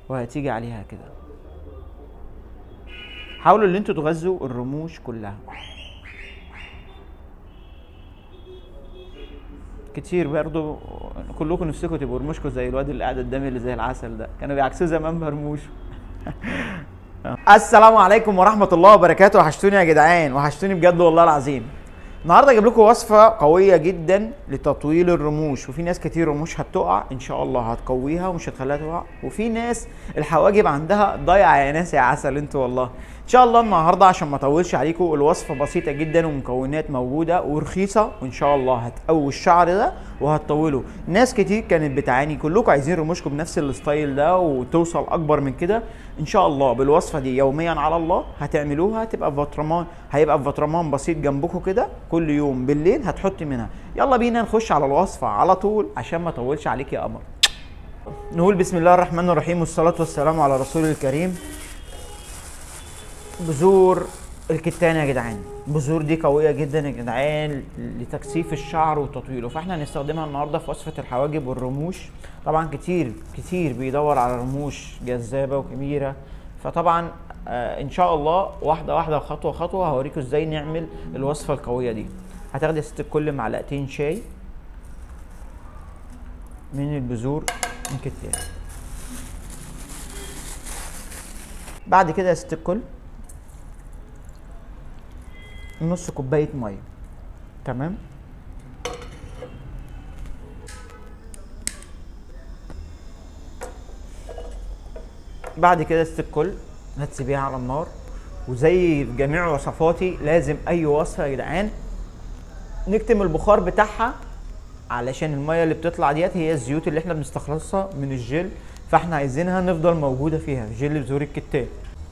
وهتيجي عليها كده حاولوا ان انتوا تغذوا الرموش كلها كتير برضو كلكم نفسكم تبقوا رموشكم زي الواد اللي قاعد قدامي اللي زي العسل ده كانوا بيعكسوه زمان برموشه السلام عليكم ورحمه الله وبركاته وحشتوني يا جدعان وحشتوني بجد والله العظيم النهارده اجيب لكم وصفه قويه جدا لتطويل الرموش وفي ناس كتير رموش هتقع ان شاء الله هتقويها ومش هتخليها تقع وفي ناس الحواجب عندها ضايعه يا ناس يا عسل انتوا والله ان شاء الله النهارده عشان ما اطولش عليكم الوصفه بسيطه جدا ومكونات موجوده ورخيصه وان شاء الله هتقوي الشعر ده وهتطوله ناس كتير كانت بتعاني كلكم عايزين رموشكم بنفس الستايل ده وتوصل اكبر من كده ان شاء الله بالوصفه دي يوميا على الله هتعملوها تبقى في فطرمان هيبقى في فطرمان بسيط جنبكم كده كل يوم بالليل هتحط منها يلا بينا نخش على الوصفه على طول عشان ما اطولش عليك يا قمر نقول بسم الله الرحمن الرحيم والصلاه والسلام على رسول الكريم بذور الكتان يا جدعان البذور دي قويه جدا يا جدعان لتكثيف الشعر وتطويله فاحنا هنستخدمها النهارده في وصفه الحواجب والرموش طبعا كتير كتير بيدور على رموش جذابه وكبيره فطبعا آه ان شاء الله واحده واحده خطوه خطوه هوريكم ازاي نعمل الوصفه القويه دي هتاخدي يا ست الكل معلقتين شاي من البذور من كتان بعد كده يا ست الكل نص كوبايه ميه تمام بعد كده ست الكل هتسيبيها على النار وزي في جميع وصفاتي لازم اي وصفه يا جدعان نكتم البخار بتاعها علشان الميه اللي بتطلع ديت هي الزيوت اللي احنا بنستخلصها من الجل فاحنا عايزينها نفضل موجوده فيها جل بذور الكتان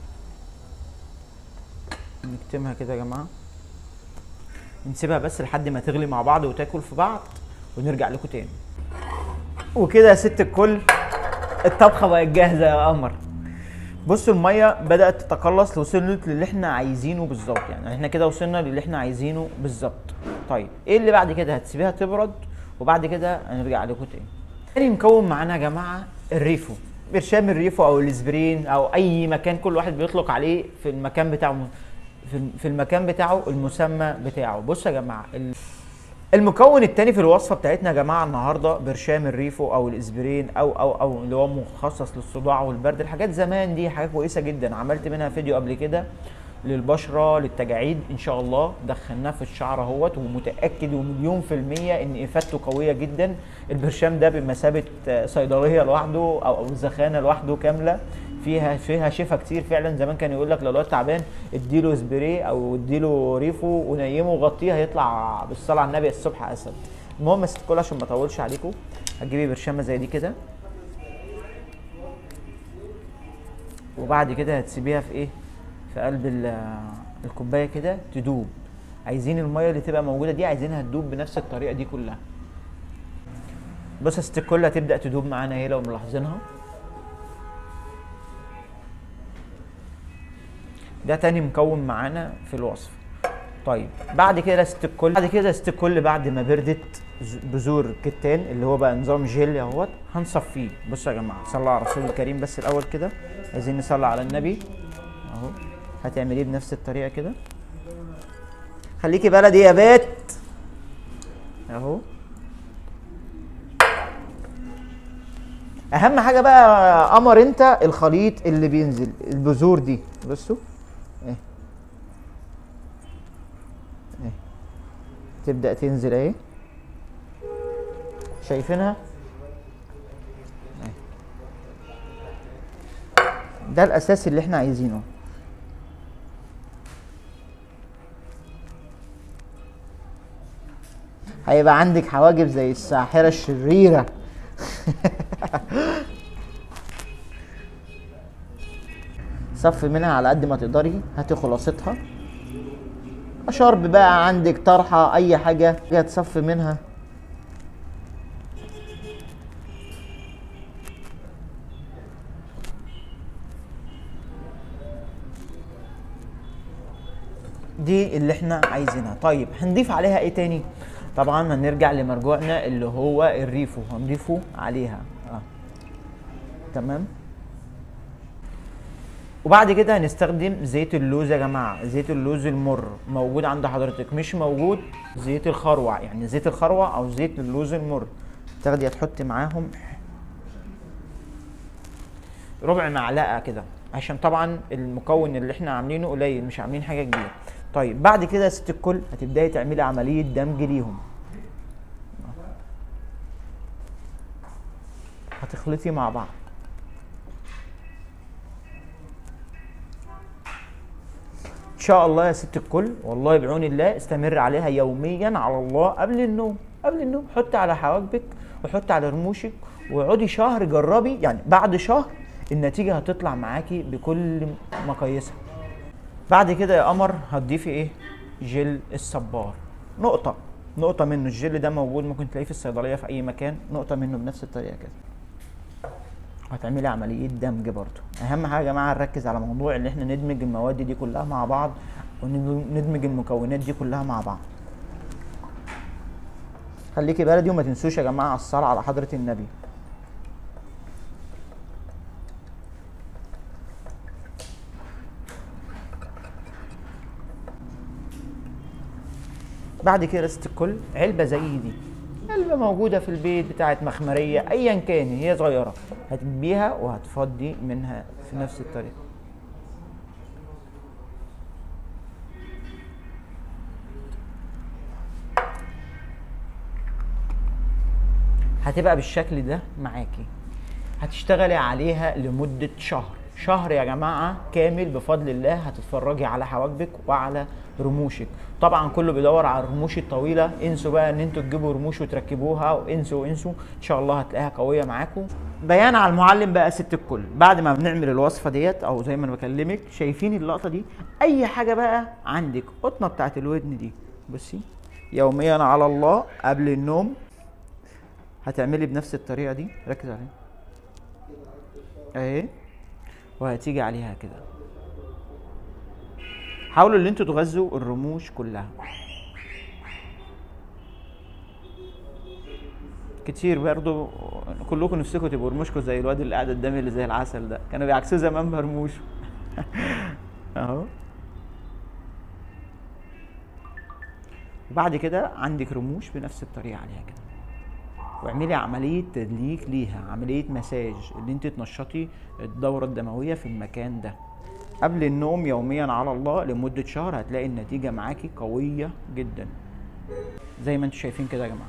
نكتمها كده يا جماعه نسيبها بس لحد ما تغلي مع بعض وتاكل في بعض ونرجع لكم تاني وكده يا ست الكل الطبخه بقت جاهزه يا قمر بصوا الميه بدات تتقلص وصلت للي احنا عايزينه بالظبط يعني احنا كده وصلنا للي احنا عايزينه بالظبط طيب ايه اللي بعد كده هتسيبيها تبرد وبعد كده هنرجع لكم تاني تاني مكون معانا يا جماعه الريفو برشام الريفو او الاسبرين او اي مكان كل واحد بيطلق عليه في المكان بتاعه في المكان بتاعه المسمى بتاعه بصوا يا جماعه المكون الثاني في الوصفه بتاعتنا يا جماعه النهارده برشام الريفو او الاسبرين او او او اللي هو مخصص للصداع والبرد الحاجات زمان دي حاجه كويسه جدا عملت منها فيديو قبل كده للبشره للتجاعيد ان شاء الله دخلناه في الشعر اهوت ومتاكد ومليون في الميه ان افادته قويه جدا البرشام ده بمثابه صيدليه لوحده او او زخانه لوحده كامله فيها فيها شفا كتير فعلا زمان كان يقول لك لو الواد تعبان اديله سبراي او اديله ريفو ونيمه وغطيه هيطلع بالصلاه على النبي الصبح اسد المهم يا ست الكل عشان ما اطولش عليكم هتجيبي برشامه زي دي كده وبعد كده هتسيبيها في ايه في قلب الكوبايه كده تدوب عايزين الميه اللي تبقى موجوده دي عايزينها تدوب بنفس الطريقه دي كلها بص يا ست الكل هتبدا تدوب معانا اهي لو ملاحظينها ده تاني مكون معانا في الوصفه طيب بعد كده ست الكل بعد كده ست الكل بعد ما بردت بذور الكتان اللي هو بقى نظام جيلي اهوت هنصفيه بصوا يا جماعه صلوا على الرسول الكريم بس الاول كده عايزين نصلي على النبي اهو هتعمليه بنفس الطريقه كده خليكي بلدي يا بيت اهو اهم حاجه بقى قمر انت الخليط اللي بينزل البذور دي بصوا اهي اهي تبدا تنزل اهي شايفينها اهي ده الاساس اللي احنا عايزينه هيبقى عندك حواجب زي الساحره الشريره صفي منها على قد ما تقدري هاتي خلاصتها شرب بقى عندك طرحه اي حاجه تصفي منها دي اللي احنا عايزينها طيب هنضيف عليها ايه تاني طبعا هنرجع لمرجوعنا اللي هو الريفو هنضيفه عليها اه تمام وبعد كده هنستخدم زيت اللوز يا جماعه زيت اللوز المر موجود عند حضرتك مش موجود زيت الخروع يعني زيت الخروع او زيت اللوز المر تاخدي هتحطي معاهم ربع معلقه كده عشان طبعا المكون اللي احنا عاملينه قليل مش عاملين حاجه كبيره طيب بعد كده يا ست الكل هتبداي تعملي عمليه دمج ليهم هتخلطي مع بعض ان شاء الله يا ست الكل والله بعون الله استمر عليها يوميا على الله قبل النوم قبل النوم حطي على حواجبك وحطي على رموشك واقعدي شهر جربي يعني بعد شهر النتيجه هتطلع معاكي بكل مقاييسها بعد كده يا قمر هتضيفي ايه جل الصبار نقطه نقطه منه الجل ده موجود ممكن تلاقيه في الصيدليه في اي مكان نقطه منه بنفس الطريقه كده هتعملي عمليه دمج برضو اهم حاجه يا جماعه نركز على موضوع ان احنا ندمج المواد دي كلها مع بعض وندمج المكونات دي كلها مع بعض خليكي بلدي وما تنسوش يا جماعه الصلاه على حضره النبي بعد كده ست الكل علبه زي دي علبه موجوده في البيت بتاعت مخمريه ايا كان هي صغيره هتجيبيها وهتفضي منها في نفس الطريقه هتبقى بالشكل ده معاكي هتشتغلي عليها لمدة شهر شهر يا جماعة كامل بفضل الله هتتفرجي على حواجبك وعلى رموشك طبعا كله بيدور على الرموش الطويلة انسوا بقى ان انتوا تجيبوا رموش وتركبوها وانسوا انسوا ان شاء الله هتلاقيها قوية معاكم بيان على المعلم بقى ست الكل بعد ما بنعمل الوصفة ديت او زي ما انا بكلمك شايفين اللقطة دي اي حاجة بقى عندك قطنة بتاعت الودن دي بصي يوميا على الله قبل النوم هتعملي بنفس الطريقه دي ركز عليها اهي وهتيجي عليها كده حاولوا ان انتوا تغذوا الرموش كلها كتير برضو كلكم نفسكم تبقوا رموشكم زي الواد اللي قاعد قدامي اللي زي العسل ده كانوا بيعكسوه زمان برموش اهو وبعد كده عندك رموش بنفس الطريقه عليها كده واعملي عمليه تدليك ليها عمليه مساج ان انت تنشطي الدوره الدمويه في المكان ده قبل النوم يوميا على الله لمده شهر هتلاقي النتيجه معاكي قويه جدا زي ما انتم شايفين كده يا جماعه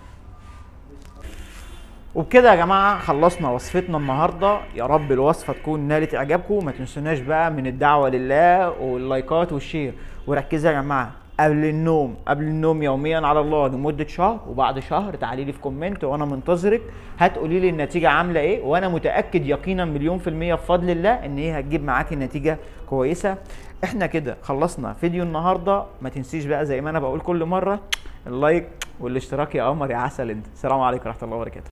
وبكده يا جماعه خلصنا وصفتنا النهارده يا رب الوصفه تكون نالت اعجابكم ما تنسوناش بقى من الدعوه لله واللايكات والشير وركزوا يا جماعه قبل النوم قبل النوم يوميا على الله لمده شهر وبعد شهر تعالي لي في كومنت وانا منتظرك هتقولي لي النتيجه عامله ايه وانا متاكد يقينا مليون في الميه بفضل الله ان هي هتجيب معاكي نتيجه كويسه احنا كده خلصنا فيديو النهارده ما تنسيش بقى زي ما انا بقول كل مره اللايك والاشتراك يا قمر يا عسل انت السلام عليكم ورحمه الله وبركاته